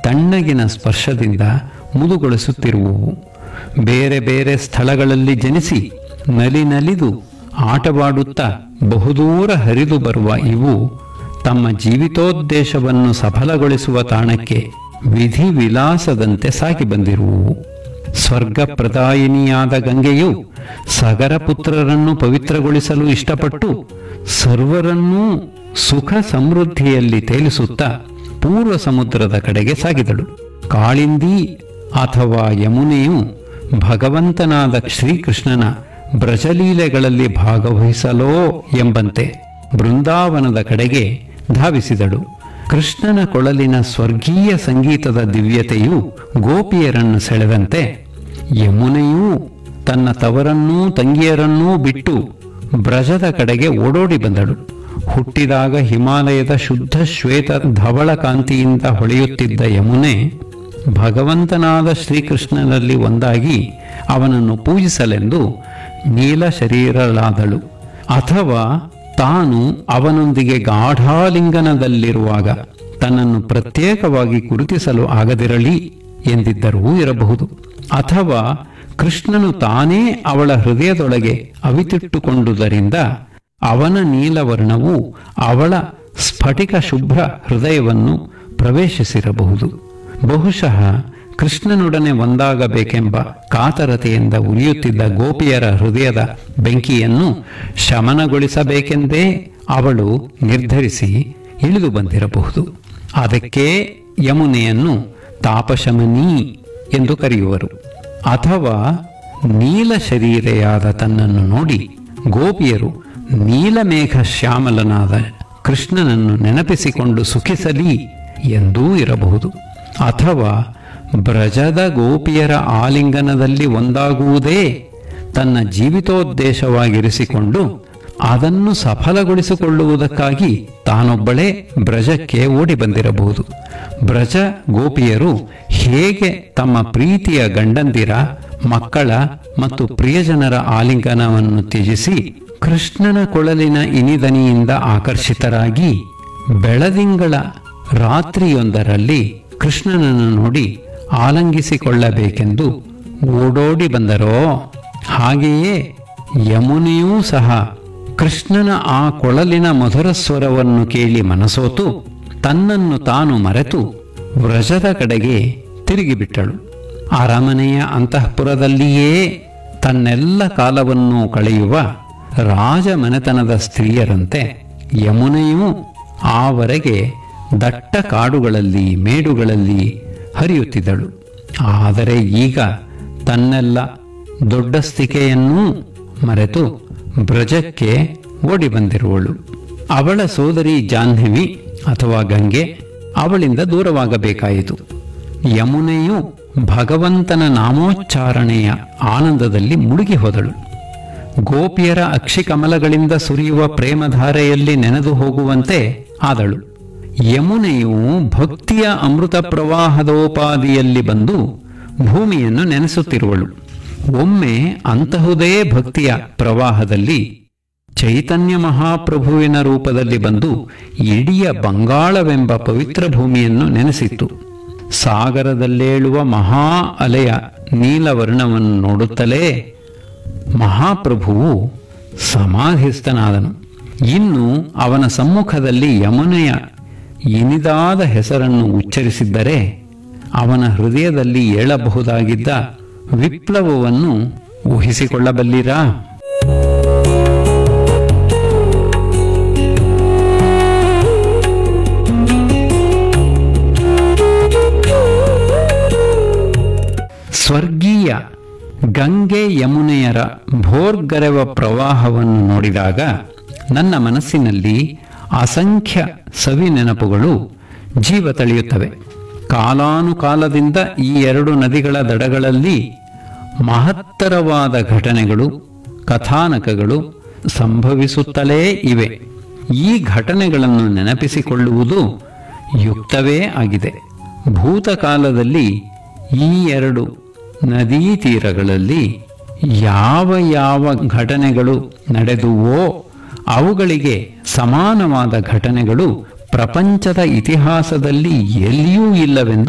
ತಣ್ಣಗಿನ ಸ್ಪರ್ಶದಿಂದ ಮುದುಗೊಳಿಸುತ್ತಿರುವುವು ಬೇರೆ ಬೇರೆ ಸ್ಥಳಗಳಲ್ಲಿ ಜನಿಸಿ ನಲಿ ನಲಿದು ಆಟವಾಡುತ್ತಾ ಬಹುದೂರ ಹರಿದು ಬರುವ ಇವು ತಮ್ಮ ಜೀವಿತೋದ್ದೇಶವನ್ನು ಸಫಲಗೊಳಿಸುವ ತಾಣಕ್ಕೆ ವಿಧಿ ವಿಲಾಸದಂತೆ ಸಾಗಿ ಬಂದಿರುವುವು ಸ್ವರ್ಗ ಪ್ರದಾಯಿನಿಯಾದ ಗಂಗೆಯು ಸಗರ ಪುತ್ರರನ್ನು ಪವಿತ್ರಗೊಳಿಸಲು ಇಷ್ಟಪಟ್ಟು ಸರ್ವರನ್ನೂ ಸುಖ ಸಮೃದ್ಧಿಯಲ್ಲಿ ತೇಲಿಸುತ್ತಾ ಪೂರ್ವ ಸಮುದ್ರದ ಕಡೆಗೆ ಸಾಗಿದಳು ಕಾಳಿಂದಿ ಅಥವಾ ಯಮುನೆಯು ಭಗವಂತನಾದ ಶ್ರೀಕೃಷ್ಣನ ಬ್ರಜಲೀಲೆಗಳಲ್ಲಿ ಭಾಗವಹಿಸಲೋ ಎಂಬಂತೆ ಬೃಂದಾವನದ ಕಡೆಗೆ ಧಾವಿಸಿದಳು ಕೃಷ್ಣನ ಕೊಳಲಿನ ಸ್ವರ್ಗೀಯ ಸಂಗೀತದ ದಿವ್ಯತೆಯು ಗೋಪಿಯರನ್ನು ಸೆಳೆದಂತೆ ಯಮುನೆಯೂ ತನ್ನ ತವರನ್ನೂ ತಂಗಿಯರನ್ನೂ ಬಿಟ್ಟು ಬ್ರಜದ ಕಡೆಗೆ ಓಡೋಡಿ ಬಂದಳು ಹುಟ್ಟಿದಾಗ ಹಿಮಾಲಯದ ಶುದ್ಧ ಶ್ವೇತ ಧವಳ ಕಾಂತಿಯಿಂದ ಹೊಳೆಯುತ್ತಿದ್ದ ಯಮುನೆ ಭಗವಂತನಾದ ಶ್ರೀಕೃಷ್ಣನಲ್ಲಿ ಒಂದಾಗಿ ಅವನನ್ನು ಪೂಜಿಸಲೆಂದು ನೀಲ ಶರೀರಳಾದಳು ಅಥವಾ ತಾನು ಅವನೊಂದಿಗೆ ಗಾಢಾಲಿಂಗನದಲ್ಲಿರುವಾಗ ತನ್ನನ್ನು ಪ್ರತ್ಯೇಕವಾಗಿ ಗುರುತಿಸಲು ಆಗದಿರಲಿ ಎಂದಿದ್ದರೂ ಇರಬಹುದು ಅಥವಾ ಕೃಷ್ಣನು ತಾನೇ ಅವಳ ಹೃದಯದೊಳಗೆ ಅವಿತಿಟ್ಟುಕೊಂಡುದರಿಂದ ಅವನ ನೀಲವರ್ಣವು ಅವಳ ಸ್ಫಟಿಕ ಶುಭ್ರ ಹೃದಯವನ್ನು ಪ್ರವೇಶಿಸಿರಬಹುದು ಬಹುಶಃ ಕೃಷ್ಣನೊಡನೆ ಒಂದಾಗಬೇಕೆಂಬ ಕಾತರತೆಯಿಂದ ಉರಿಯುತ್ತಿದ್ದ ಗೋಪಿಯರ ಹೃದಯದ ಬೆಂಕಿಯನ್ನು ಶಮನಗೊಳಿಸಬೇಕೆಂದೇ ಅವಳು ನಿರ್ಧರಿಸಿ ಇಳಿದು ಬಂದಿರಬಹುದು ಅದಕ್ಕೆ ಯಮುನೆಯನ್ನು ತಾಪಶಮನಿ ಎಂದು ಕರೆಯುವರು ಅಥವಾ ನೀಲ ಶರೀರೆಯಾದ ತನ್ನನ್ನು ನೋಡಿ ಗೋಪಿಯರು ನೀಲಮೇಘ ಶ್ಯಾಮಲನಾದ ಕೃಷ್ಣನನ್ನು ನೆನಪಿಸಿಕೊಂಡು ಸುಖಿಸಲಿ ಎಂದೂ ಇರಬಹುದು ಅಥವಾ ಬ್ರಜದ ಗೋಪಿಯರ ಆಲಿಂಗನದಲ್ಲಿ ಒಂದಾಗುವುದೇ ತನ್ನ ಜೀವಿತೋದ್ದೇಶವಾಗಿರಿಸಿಕೊಂಡು ಅದನ್ನು ಸಫಲಗೊಳಿಸಿಕೊಳ್ಳುವುದಕ್ಕಾಗಿ ತಾನೊಬ್ಬಳೇ ಬ್ರಜಕ್ಕೆ ಓಡಿ ಬಂದಿರಬಹುದು ಬ್ರಜ ಗೋಪಿಯರು ಹೇಗೆ ತಮ್ಮ ಪ್ರೀತಿಯ ಗಂಡಂದಿರ ಮಕ್ಕಳ ಮತ್ತು ಪ್ರಿಯಜನರ ಆಲಿಂಗನವನ್ನು ತ್ಯಜಿಸಿ ಕೃಷ್ಣನ ಕೊಳಲಿನ ಇನಿದನಿಯಿಂದ ಆಕರ್ಷಿತರಾಗಿ ಬೆಳದಿಂಗಳ ರಾತ್ರಿಯೊಂದರಲ್ಲಿ ಕೃಷ್ಣನನ್ನು ನೋಡಿ ಆಲಂಗಿಸಿಕೊಳ್ಳಬೇಕೆಂದು ಓಡೋಡಿ ಬಂದರೋ ಹಾಗೆಯೇ ಯಮುನೆಯೂ ಸಹ ಕೃಷ್ಣನ ಆ ಕೊಳಲಿನ ಮಧುರ ಸ್ವರವನ್ನು ಕೇಳಿ ಮನಸೋತು ತನ್ನನ್ನು ತಾನು ಮರೆತು ವ್ರಜದ ಕಡೆಗೆ ತಿರುಗಿಬಿಟ್ಟಳು ಅರಮನೆಯ ಅಂತಃಪುರದಲ್ಲಿಯೇ ತನ್ನೆಲ್ಲ ಕಾಲವನ್ನು ಕಳೆಯುವ ರಾಜಮನೆತನದ ಸ್ತ್ರೀಯರಂತೆ ಯಮುನೆಯೂ ಆವರೆಗೆ ದಟ್ಟ ಕಾಡುಗಳಲ್ಲಿ ಮೇಡುಗಳಲ್ಲಿ ಹರಿಯುತ್ತಿದ್ದಳು ಆದರೆ ಈಗ ತನ್ನೆಲ್ಲ ದೊಡ್ಡಸ್ತಿಕೆಯನ್ನೂ ಮರೆತು ಬ್ರಜಕ್ಕೆ ಓಡಿ ಬಂದಿರುವಳು ಅವಳ ಸೋದರಿ ಜಾಹ್ನವಿ ಅಥವಾ ಗಂಗೆ ಅವಳಿಂದ ದೂರವಾಗಬೇಕಾಯಿತು ಯಮುನೆಯು ಭಗವಂತನ ನಾಮೋಚ್ಚಾರಣೆಯ ಆನಂದದಲ್ಲಿ ಮುಳುಗಿ ಹೋದಳು ಗೋಪಿಯರ ಅಕ್ಷಿಕಮಲಗಳಿಂದ ಸುರಿಯುವ ಪ್ರೇಮಧಾರೆಯಲ್ಲಿ ನೆನೆದು ಹೋಗುವಂತೆ ಆದಳು ಯಮುನೆಯು ಭಕ್ತಿಯ ಅಮೃತ ಪ್ರವಾಹದೋಪಾದಿಯಲ್ಲಿ ಬಂದು ಭೂಮಿಯನ್ನು ನೆನೆಸುತ್ತಿರುವಳು ಒಮ್ಮೆ ಅಂತಹುದೇ ಭಕ್ತಿಯ ಪ್ರವಾಹದಲ್ಲಿ ಚೈತನ್ಯ ಮಹಾಪ್ರಭುವಿನ ರೂಪದಲ್ಲಿ ಬಂದು ಇಡೀ ಬಂಗಾಳವೆಂಬ ಪವಿತ್ರ ಭೂಮಿಯನ್ನು ನೆನೆಸಿತ್ತು ಸಾಗರದಲ್ಲೇಳುವ ಮಹಾ ಅಲೆಯ ನೀಲವರ್ಣವನ್ನು ನೋಡುತ್ತಲೇ ಮಹಾಪ್ರಭುವು ಸಮಾಧಿಸ್ಥನಾದನು ಇನ್ನು ಅವನ ಸಮ್ಮುಖದಲ್ಲಿ ಯಮುನೆಯ ಇನಿದಾದ ಹೆಸರನ್ನು ಉಚ್ಚರಿಸಿದ್ದರೆ ಅವನ ಹೃದಯದಲ್ಲಿ ಏಳಬಹುದಾಗಿದ್ದ ವಿಪ್ಲವವನ್ನು ಊಹಿಸಿಕೊಳ್ಳಬಲ್ಲಿರಾ ಸ್ವರ್ಗೀಯ ಗಂಗೆ ಯಮುನೆಯರ ಭೋರ್ಗರೆವ ಪ್ರವಾಹವನ್ನು ನೋಡಿದಾಗ ನನ್ನ ಮನಸ್ಸಿನಲ್ಲಿ ಅಸಂಖ್ಯ ಸವಿ ನೆನಪುಗಳು ಜೀವ ತಳೆಯುತ್ತವೆ ಕಾಲಾನುಕಾಲದಿಂದ ಈ ಎರಡು ನದಿಗಳ ದಡಗಳಲ್ಲಿ ಮಹತ್ತರವಾದ ಘಟನೆಗಳು ಕಥಾನಕಗಳು ಸಂಭವಿಸುತ್ತಲೇ ಇವೆ ಈ ಘಟನೆಗಳನ್ನು ನೆನಪಿಸಿಕೊಳ್ಳುವುದು ಯುಕ್ತವೇ ಆಗಿದೆ ಭೂತಕಾಲದಲ್ಲಿ ಈ ಎರಡು ನದೀ ತೀರಗಳಲ್ಲಿ ಯಾವ ಯಾವ ಘಟನೆಗಳು ನಡೆದುವೋ ಅವುಗಳಿಗೆ ಸಮಾನವಾದ ಘಟನೆಗಳು ಪ್ರಪಂಚದ ಇತಿಹಾಸದಲ್ಲಿ ಎಲ್ಲಿಯೂ ಇಲ್ಲವೆಂದು